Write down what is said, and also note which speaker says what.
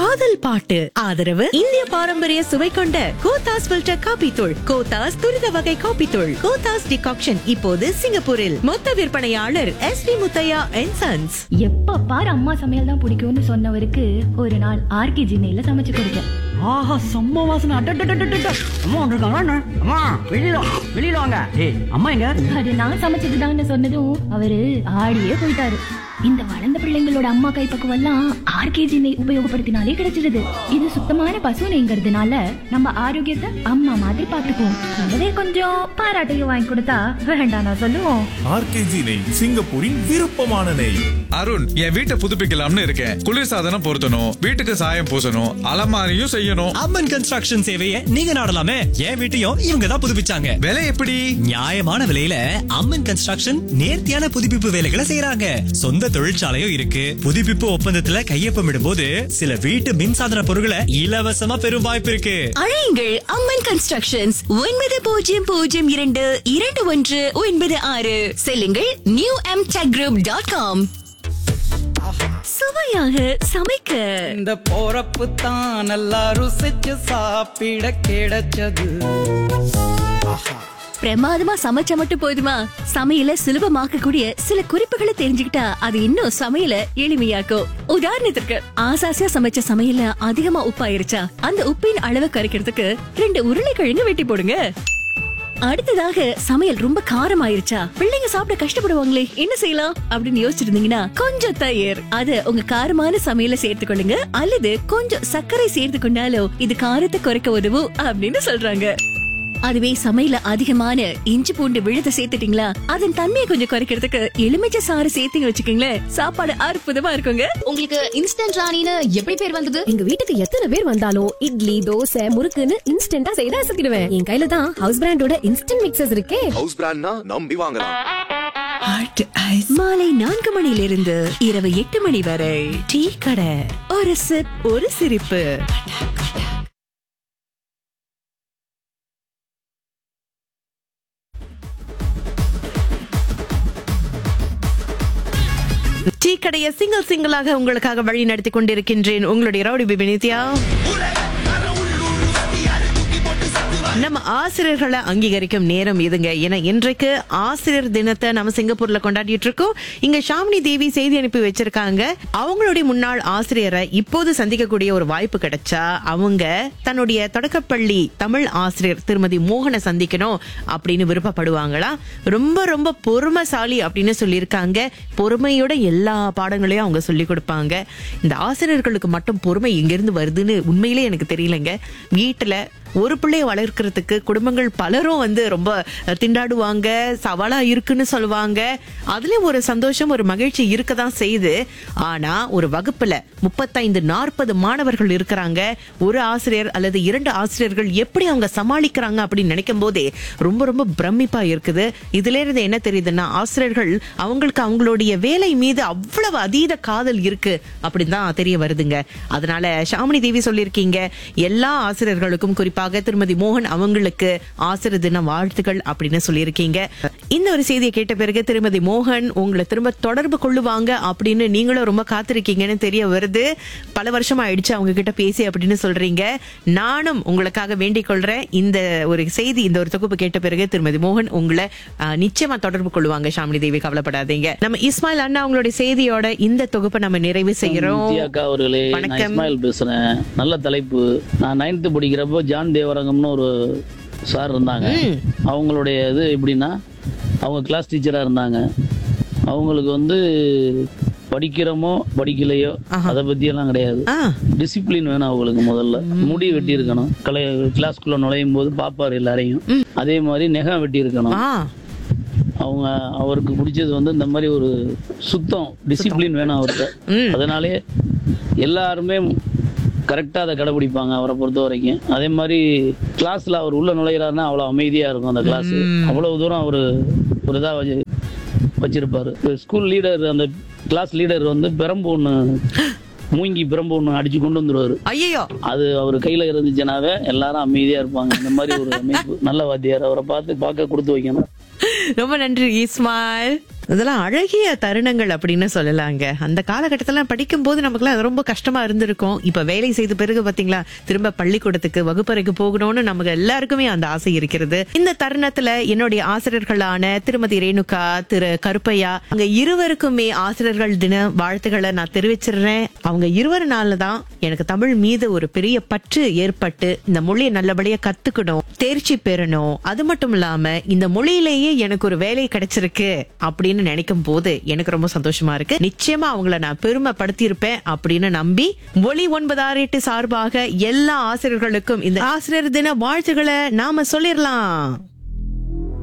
Speaker 1: காதல் பாட்டு ஆதரவு இந்திய பாரம்பரிய சுவை கொண்ட கோத்தாஸ் ஃபில்டர் காபி தூள் கோத்தாஸ் துரித வகை காபி தூள் கோத்தாஸ் டிகாக்ஷன் இப்போது சிங்கப்பூரில் மொத்த விற்பனையாளர் S P Muthiah and sons
Speaker 2: எப்ப பாரு அம்மா சமையல் தான் பிடிக்கும்னு சொன்னவருக்கு ஒரு நாள் ஆர்கே ஜின்னையில சமைச்சு கொடுத்தேன்
Speaker 3: ஆஹா செம்ம வாசனை அட்டட்டட்டட்டட்ட அம்மா வந்திருக்காங்களா என்ன? அம்மா வெளியில வா, வெளியில வாங்க ஏய் அம்மா எங்க
Speaker 2: அது நான் சமைச்சதுதான்னு சொன்னதும் அவரு ஆடியே போயிட்டாரு இந்த வளர்ந்த பிள்ளைங்களோட அம்மா கைப்பக்குவம் எல்லாம் ஆர்கேஜி நெய் உபயோகப்படுத்தினாலே கிடைச்சிடுது இது சுத்தமான பசு நெய்ங்கிறதுனால நம்ம ஆரோக்கியத்தை அம்மா மாதிரி பாத்துக்குவோம் கூடவே கொஞ்சம் பாராட்டையும் வாங்கி கொடுத்தா வேண்டாம் நான் சொல்லுவோம்
Speaker 4: ஆர்கேஜி நெய் சிங்கப்பூரின் விருப்பமான நெய்
Speaker 5: அருண் என் வீட்டை புதுப்பிக்கலாம்னு இருக்கேன் குளிர்சாதனம் பொருத்தணும் வீட்டுக்கு சாயம் பூசணும் அலமாரியும் செய்யணும்
Speaker 6: அம்மன் கன்ஸ்ட்ரக்ஷன் சேவையை நீங்க நாடலாமே என் வீட்டையும் இவங்க தான் புதுப்பிச்சாங்க
Speaker 5: விலை எப்படி
Speaker 6: நியாயமான விலையில அம்மன் கன்ஸ்ட்ரக்ஷன் நேர்த்தியான புதுப்பிப்பு வேலைகளை செய்யறாங்க சொந்த தொழிற்சாலையும் இருக்கு புதுப்பிப்பு ஒப்பந்தத்துல கையொப்பமிடும் போது சில வீட்டு மின்சாதன பொருட்களை இலவசமா பெறும் வாய்ப்பு இருக்கு
Speaker 7: அழையுங்கள் அம்மன் கன்ஸ்ட்ரக்ஷன்ஸ் ஒன்பது பூஜ்ஜியம் பூஜ்ஜியம் இரண்டு இரண்டு ஒன்று ஒன்பது ஆறு செல்லுங்கள் new M tech group dot com சுவையாக சமைக்க
Speaker 8: இந்த போறப்பு தான் நல்லா ருசிச்சு சாப்பிட கிடைச்சது
Speaker 7: பிரமாதமா சமைச்சா மட்டும் போதுமா சமையல சுலபமாக்க கூடிய சில குறிப்புகளை தெரிஞ்சுக்கிட்டா அது இன்னும் சமையல எளிமையாக்கும் உதாரணத்திற்கு ஆசாசியா சமைச்ச சமையல அதிகமா உப்பாயிருச்சா அந்த உப்பின் அளவை குறைக்கிறதுக்கு ரெண்டு உருளைக்கிழங்கு வெட்டி போடுங்க அடுத்ததாக சமையல் ரொம்ப காரம் ஆயிருச்சா பிள்ளைங்க சாப்பிட கஷ்டப்படுவாங்களே என்ன செய்யலாம் அப்படின்னு யோசிச்சிருந்தீங்கன்னா கொஞ்சம் தயிர் அது உங்க காரமான சமையல சேர்த்துக்கொள்ளுங்க அல்லது கொஞ்சம் சர்க்கரை சேர்த்து கொண்டாலோ இது காரத்தை குறைக்க உதவும் அப்படின்னு சொல்றாங்க அதுவே சமையல அதிகமான இஞ்சி பூண்டு விழுத சேர்த்துட்டீங்களா அதன் தன்மையை கொஞ்சம் குறைக்கிறதுக்கு எலுமிச்சை சாறு சேர்த்தீங்க வச்சுக்கோங்களேன் சாப்பாடு அற்புதமா இருக்குங்க
Speaker 9: உங்களுக்கு இன்ஸ்டன்ட் ராணின்னு எப்படி பேர் வந்தது
Speaker 10: எங்க வீட்டுக்கு எத்தனை பேர் வந்தாலும் இட்லி தோசை முறுக்குன்னு இன்ஸ்டன்டா செய்து அசத்திடுவேன் என் கையில தான் ஹவுஸ் பிராண்டோட இன்ஸ்டன்ட் மிக்சர்ஸ் இருக்கே
Speaker 4: ஹவுஸ் பிராண்ட்னா நம்பி வாங்கலாம்
Speaker 1: மாலை நான்கு மணியிலிருந்து இரவு எட்டு மணி வரை டீ கடை ஒரு சிப் ஒரு சிரிப்பு டீ கடைய சிங்கிள் சிங்கிளாக உங்களுக்காக வழி நடத்தி கொண்டிருக்கின்றேன் உங்களுடைய ரவுடி பிபி நித்யா நம்ம ஆசிரியர்களை அங்கீகரிக்கும் நேரம் இதுங்க ஏன்னா இன்றைக்கு ஆசிரியர் தினத்தை நம்ம சிங்கப்பூர்ல கொண்டாடிட்டு இருக்கோம் இங்க ஷாமினி தேவி செய்தி அனுப்பி வச்சிருக்காங்க அவங்களுடைய முன்னாள் ஆசிரியரை இப்போது சந்திக்கக்கூடிய ஒரு வாய்ப்பு கிடைச்சா அவங்க தன்னுடைய தொடக்கப்பள்ளி தமிழ் ஆசிரியர் திருமதி மோகனை சந்திக்கணும் அப்படின்னு விருப்பப்படுவாங்களா ரொம்ப ரொம்ப பொறுமைசாலி அப்படின்னு சொல்லியிருக்காங்க பொறுமையோட எல்லா பாடங்களையும் அவங்க சொல்லி கொடுப்பாங்க இந்த ஆசிரியர்களுக்கு மட்டும் பொறுமை எங்கிருந்து வருதுன்னு உண்மையிலே எனக்கு தெரியலங்க வீட்டுல ஒரு பிள்ளைய வளர்க்கறதுக்கு குடும்பங்கள் பலரும் வந்து ரொம்ப திண்டாடுவாங்க சவாலா இருக்குன்னு சொல்லுவாங்க அதுலயும் ஒரு சந்தோஷம் ஒரு மகிழ்ச்சி இருக்கதான் செய்யுது ஆனா ஒரு வகுப்புல முப்பத்தைந்து நாற்பது மாணவர்கள் இருக்கிறாங்க ஒரு ஆசிரியர் அல்லது இரண்டு ஆசிரியர்கள் எப்படி அவங்க சமாளிக்கிறாங்க அப்படின்னு நினைக்கும் போதே ரொம்ப ரொம்ப பிரமிப்பா இருக்குது இதுல இருந்து என்ன தெரியுதுன்னா ஆசிரியர்கள் அவங்களுக்கு அவங்களுடைய வேலை மீது அவ்வளவு அதீத காதல் இருக்கு அப்படின்னு தான் தெரிய வருதுங்க அதனால ஷாமினி தேவி சொல்லியிருக்கீங்க எல்லா ஆசிரியர்களுக்கும் குறிப்பாக திருமதி மோகன் அவங்களுக்கு ஆசிரியர் தின வாழ்த்துக்கள் அப்படின்னு சொல்லியிருக்கீங்க இந்த ஒரு செய்தியை கேட்ட பிறகு திருமதி மோகன் உங்களை திரும்ப தொடர்பு கொள்ளுவாங்க அப்படின்னு நீங்களும் ரொம்ப காத்திருக்கீங்கன்னு தெரிய வருது பல வருஷம் ஆயிடுச்சு அவங்க கிட்ட பேசி அப்படின்னு சொல்றீங்க நானும் உங்களுக்காக வேண்டிக் கொள்றேன் இந்த ஒரு செய்தி இந்த ஒரு தொகுப்பு கேட்ட பிறகு திருமதி மோகன் உங்களை ஆஹ், நிச்சயமா தொடர்பு கொள்ளுவாங்க ஷாமினி தேவி கவலைப்படாதீங்க நம்ம இஸ்மாயில் அண்ணா அவங்களுடைய செய்தியோட இந்த தொகுப்பை நம்ம நிறைவு செய்யறோம்
Speaker 11: அக்கா அவர்களே நான்
Speaker 1: வணக்கம்
Speaker 11: இஸ்மாயில் பேசுறேன் நல்ல தலைப்பு நான் நைன்த்து படிக்கிறப்போ ஜான் தேவரங்கம்னு ஒரு சார் இருந்தாங்க அவங்களுடைய இது எப்படின்னா அவங்க கிளாஸ் டீச்சராக இருந்தாங்க அவங்களுக்கு வந்து படிக்கிறோமோ படிக்கலையோ அதை பத்தி எல்லாம் கிடையாது
Speaker 1: ஆ
Speaker 11: டிசிப்ளின் வேணும் அவங்களுக்கு முதல்ல முடி வெட்டி இருக்கணும் கலை கிளாஸ்க்குள்ள நுழையும் போது பாப்பார் எல்லாரையும் அதே மாதிரி நெகம் வெட்டி இருக்கணும்
Speaker 1: ஆ
Speaker 11: அவங்க அவருக்கு பிடிச்சது வந்து இந்த மாதிரி ஒரு சுத்தம் டிசிப்ளின் வேணும் அவர்கிட்ட அதனாலே எல்லாருமே கரெக்டாக அதை கடைபிடிப்பாங்க அவரை பொறுத்த வரைக்கும் அதே மாதிரி கிளாஸ்ல அவர் உள்ள நுழையிறாருன்னா அவ்வளோ அமைதியா இருக்கும் அந்த கிளாஸ் அவ்வளவு தூரம் அவர் ஒரு இதாக வச்சு வச்சிருப்பாரு ஸ்கூல் லீடர் அந்த கிளாஸ் லீடர் வந்து பெரம்பு ஒன்று மூங்கி பிரம்பு ஒன்று அடிச்சு கொண்டு வந்துருவாரு
Speaker 1: ஐயோ
Speaker 11: அது அவர் கையில இருந்துச்சுனாவே எல்லாரும் அமைதியா இருப்பாங்க இந்த மாதிரி ஒரு அமைப்பு நல்ல வாத்தியார் அவரை பார்த்து பார்க்க கொடுத்து வைக்கணும்
Speaker 1: ரொம்ப நன்றி இஸ்மாயில் இதெல்லாம் அழகிய தருணங்கள் அப்படின்னு சொல்லலாங்க அந்த காலகட்டத்துல படிக்கும் போது நமக்குலாம் அது ரொம்ப கஷ்டமா இருந்திருக்கும் இப்ப வேலை செய்த பிறகு பாத்தீங்களா திரும்ப பள்ளிக்கூடத்துக்கு வகுப்பறைக்கு போகணும்னு நமக்கு எல்லாருக்குமே அந்த ஆசை இருக்கிறது இந்த தருணத்துல என்னுடைய ஆசிரியர்களான திருமதி ரேணுகா திரு கருப்பையா அங்க இருவருக்குமே ஆசிரியர்கள் தின வாழ்த்துக்களை நான் தெரிவிச்சிடுறேன் அவங்க இருவர் நாள்ல தான் எனக்கு தமிழ் மீது ஒரு பெரிய பற்று ஏற்பட்டு இந்த மொழியை நல்லபடியா கத்துக்கணும் தேர்ச்சி பெறணும் அது மட்டும் இல்லாம இந்த மொழியிலேயே எனக்கு ஒரு வேலை கிடைச்சிருக்கு அப்படின்னு நினைக்கும் போது எனக்கு ரொம்ப சந்தோஷமா இருக்கு நிச்சயமா அவங்கள நான் பெருமைப்படுத்தி இருப்பேன் அப்படின்னு நம்பி ஒளி ஒன்பது ஆறு எட்டு சார்பாக எல்லா ஆசிரியர்களுக்கும் இந்த ஆசிரியர் தின வாழ்த்துக்களை நாம சொல்லிடலாம்